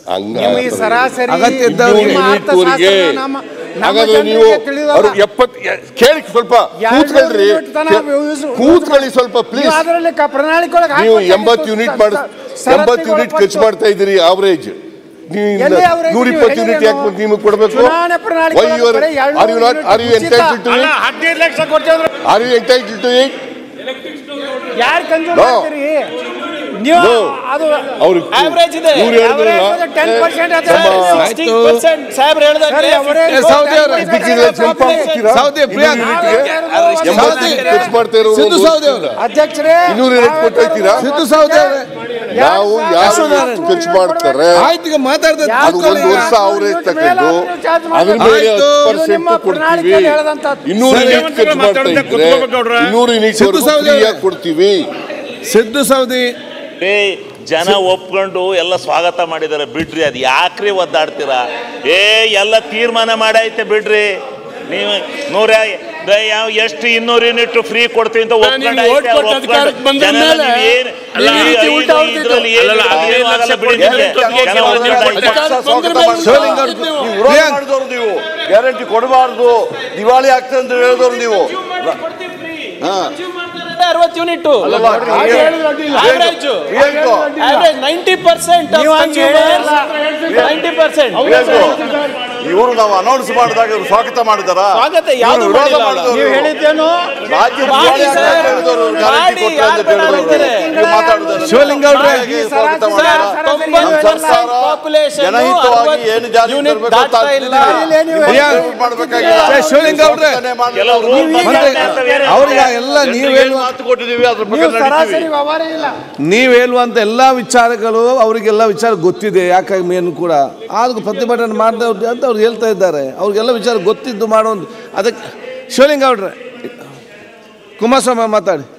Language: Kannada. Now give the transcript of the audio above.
ಹಂಗ ನಿಮ್ಮ ಈ ಸರಾಸರಿ ಅಗತ್ಯ ಇದ್ದವ್ರಿಗೆ ನಿಮ್ಮ ಯೂನಿಟ್ವರೆಗೆ ಅರ್ಥಶಾಸ್ತ್ರ ನಮ್ಮ ನಮ್ಮ ಹಾಗಾದ್ರೆ ನೀವು ಜನರಿಗೆ ತಿಳಿದಲ್ಲ. ಅವ್ರು ಎಪ್ಪತ್ ಕೇಳಿ ಸ್ವಲ್ಪ ಎರಡು ಕೂತ್ಕೊಳ್ರಿ ಯೂನಿಟ್ ತನ use- ಕೂತ್ಕೊಳ್ಳಿ ಸ್ವಲ್ಪ ನೀವು ಪ್ಲೀಸ್ ಅದರಲ್ಲಿ ಕ- ಪ್ರಣಾಳಿಕೆ ಒಳಗೆ ನೀವು ಹಾಕ್ಬೇಕಾಗಿತ್ತು. ಎಂಬತ್ತು ಯೂನಿಟ್ ಮಾಡಿ ಸ- ಎಂಬತ್ತು ಯೂನಿಟ್ ಷರತ್ತಿಗೆ ಖರ್ಚು ಮಾಡ್ತಾ ಇದ್ದೀರಿ ಆವರೇಜ್ ನೀವು ಎಲ್ಲಿ average ನೂರ ನೀವು ಇಪ್ಪತ್ತು ಯೂನಿಟ್ ಹೇಳಿರೇನು? ಯಾಕೆ ನಿಮಗೆ ಕೊಡಬೇಕು ಚುನಾವಣೆ ಪ್ರಣಾಳಿಕೆ ವೈ ಯುವರ್ ಒಳಗಡೆ ಎರಡು are you not unit are you ಉಚಿತ. ಎಂಟೈಟಲ್ ಟು ಅಲ್ಲ ಹದಿನೈದು ಲಕ್ಷ ಕೊಡ್ತೇವೆ are you entitle to it ಯಾರು ಕನ್ಸ್ಯೂಮ್ No. ಮಾಡ್ತೀರಿ ನೀವು No. ಅದು ಅವ್ರು Average ಇದೆ. ಇವ್ರು ಹೇಳಿದ್ರಲ್ಲ, ಟೆನ್ ಪರ್ಸೆಂಟ್ ನಮ್ಮ- ಸಿಕ್ಸ್ಟಿ ಪರ್ಸೆಂಟ್ ಸಾಹೇಬ್ರು ಹೇಳ್ದಂಗೆ ಏ, ಸೌದಿ ಅವ್ರೆ, ಇದಕ್ಕಿದ್ರೆ ಸ್ವಲ್ಪ ಹಾಕ್ತೀರಾ? ಸೌದಿ ಇನ್ನೂರು ಪ್ರಿಯಾಂಕ್. ಯೂನಿಟ್ಗೆ ಎಂಬತ್ತು ಸೌದಿ. ಯೂನಿಟ್ ಖರ್ಚು ಮಾಡ್ತಾ ಇರೋರು ಸಿದ್ದು ಒಂದು ಸೌದಿ ವರ್ಷದಿಂದ. ಅಧ್ಯಕ್ಷರೇ ಇನ್ನೂರು ಯೂನಿಟ್ ಕೊಟ್ಟೈತೀರಾ ಸಿದ್ದು ಸೌದಿ ಅವರೇ ನಾವು ಯಾವ ಖರ್ಚು ಮಾಡ್ತಾರೆ ಆಯ್ತು ಈಗ ಮಾತಾಡ್ದೆ ಅದು ಒಂದು ವರ್ಷ ಅವರೇಜ್ ತಗೊಂಡು ಅದ್ರ ಮೇಲೆ ಆಯ್ತು. ಹತ್ತು ಇದು ನಿಮ್ಮ ಪರ್ಸೆಂಟ್ ಕೊಡ್ತೀವಿ ಪ್ರಣಾಳಿಕೆಯಲ್ಲಿ ಹೇಳದಂತದ್ದು. ಇನ್ನೂರು ಸರಿ. ಯೂನಿಟ್ ಖರ್ಚು ಮಾಡ್ತಾ ಇದ್ರೆ ಕೂತ್ಕೋಬೇಕು ಗೌಡ್ರೆ. ಇನ್ನೂರು ಯೂನಿಟ್ ಸಿದ್ದು ಸೌದಿ ಅವರೇ. ಫ್ರೀಯಾಗಿ ಕೊಡ್ತೀವಿ ಸಿದ್ದು ಸೌದಿ ಏ ಜನ ಒಪ್ಕೊಂಡು ಎಲ್ಲ ಸ್ವಾಗತ ಮಾಡಿದ್ದಾರೆ ಬಿಡ್ರಿ ಅದು ಯಾಕ್ರಿ ಒದ್ದಾಡ್ತೀರಾ ಏ ಎಲ್ಲ ತೀರ್ಮಾನ ಮಾಡೈತೆ ಬಿಡ್ರಿ ನೀವು ನೂರ ದ- ಯಾವ ಎಷ್ಟು ಇನ್ನೂರು ಯೂನಿಟ್ ಫ್ರೀ ಕೊಡ್ತೀವಿ ಅಂತ ಒಪ್ಕೊಂಡು ನೀವು ಐತೆ, vote ಕೊಟ್ಟು ಅವ್ರು ಒಪ್ಕೊಂಡು. ಅಧಿಕಾರಕ್ಕೆ ಬಂದ ಜನ ಮೇಲೆ ನೀವು ಏನ್- ನೀವು ಈ ರೀತಿ ಐದು- ಉಲ್ಟಾ ಹೊಡ್ತಿದ್ದು. ಇದ್ರಲ್ಲಿ ಏನು ಅಲ್ಲಲ್ಲ, ಅದೇನು ಹದಿನೈದು ಆಗಲ್ಲ ಲಕ್ಷ ಬಿಡಿ. ಕೊಡ್ತೀವಿ. ಜನ ಜನ ಒಂದು ಜನ ಐತೆ. ಅಧಿಕಾರಕ್ಕೆ ಬಂದ ಮೇಲೆ ಶಿವಲಿಂಗ ಇದು ನೀವು- ನೀವು ವಿರೋಧ ಪ್ರಿಯಾಂಕ್. ಮಾಡಿದವರು ನೀವು ಗ್ಯಾರಂಟಿ ಕೊಡಬಾರ್ದು ದಿವಾಳಿ ಆಗ್ತದೆ ಅಂತ ಹೇಳಿದವರು ನೀವು ಅರವತ್ತು ಯೂನಿಟ್ ಅಲ್ಲಲ್ಲ, average Priyank, average ninety percent ನೀವು ಹಂಗೆ ಹೇಳಿಲ್ಲ. ನೈಂಟಿ ಪರ್ಸೆಂಟ್ ಪ್ರಿಯಾಂಕು, ಇವರು ನಾವು ಅನೌನ್ಸ್ ಮಾಡಿದಾಗ ಇವ್ರು ಸ್ವಾಗತ ಮಾಡಿದಾರ ಸ್ವಾಗತ ಯಾವ್ದು ಇವ್ರು ವಿರೋಧ ಮಾಡಿಲ್ಲ ಅಲ್ಲ. ಮಾಡಿದವರು ನೀವು ಹೇಳಿದ್ದೇನು ರಾಜ್ಯ ಮಾಡಿ ದಿವಾಳಿ ಆಗ್ತದೆ ಅಂತ ಸರ್. ಹೇಳಿದವರು ಗ್ಯಾರಂಟಿ ಮಾಡಿ, ಕೊಟ್ಟರೆ ಅಂತ ಯಾರು ಬೇಡ ಹೇಳಿದವರು ಅಂತಾರೆ? ನೀವು ಮಾತಾಡಿದಾರೆ ಶಿವಲಿಂಗ ಅವ್ರೆ. ಹೇಗೆ ಸ್ವಾಗತ ಸರ್, ಮಾಡಿದಾರ ಸರ್, ನಮ್ಮ ಸರ್ಕಾರ ಪಾಪ್ಯುಲೇಷನ್ ಜನಹಿತವಾಗಿ ಏನು ಜಾರಿ ಯೂನಿಟ್ ತರಬೇಕು ಅಂತ ದಾಟ್ತಾ ಇಲ್ಲ ಇಲ್ಲೇ ನೀವು ಪ್ರಿಯಾಂಕ್. ನೀವು ಮಾಡ್ಬೇಕಾಗಿಲ್ಲ. ಏ, ಶಿವಲಿಂಗ ಅವ್ರೆ. ಸ್ವಾಗತನೇ ಮಾಡಿಲ್ಲ. ಕೆಲವು ಅವ್ರು ರೂಲ್ ಮತ್ತೆ ಮಾತಾಡ್ತಾರೆ. ಅವ್ರಿಗೆ ಎಲ್ಲ ನೀವು ಜನರಿಗೆ ಹೇಳುವ ಮಾತು ಕೊಟ್ಟಿದ್ದೀವಿ ಅದ್ರ ನೀವು ಪ್ರಕಾರ ನಡೀತೀವಿ ಸರಾಸರಿ ವ್ಯವಹಾರ ಇಲ್ಲ ನೀವು ಹೇಳುವಂತ ಎಲ್ಲ ವಿಚಾರಗಳು ಅವರಿಗೆಲ್ಲ ವಿಚಾರ ಗೊತ್ತಿದೆ ಯಾಕಾಗಿ ಮೇನು ಕೂಡ ಆದ್ರೂ ಪ್ರತಿಭಟನೆ ಮಾಡಿದವ್ರು ಅಂತ ಅವ್ರು ಹೇಳ್ತಾ ಇದ್ದಾರೆ ಅವ್ರಿಗೆಲ್ಲ ವಿಚಾರ ಗೊತ್ತಿದ್ದು ಮಾಡೋದು ಅದಕ್ಕೆ ಶಿವಲಿಂಗ ಅವ್ರೆ ಕುಮಾರಸ್ವಾಮಿ ಮಾತಾಡಿ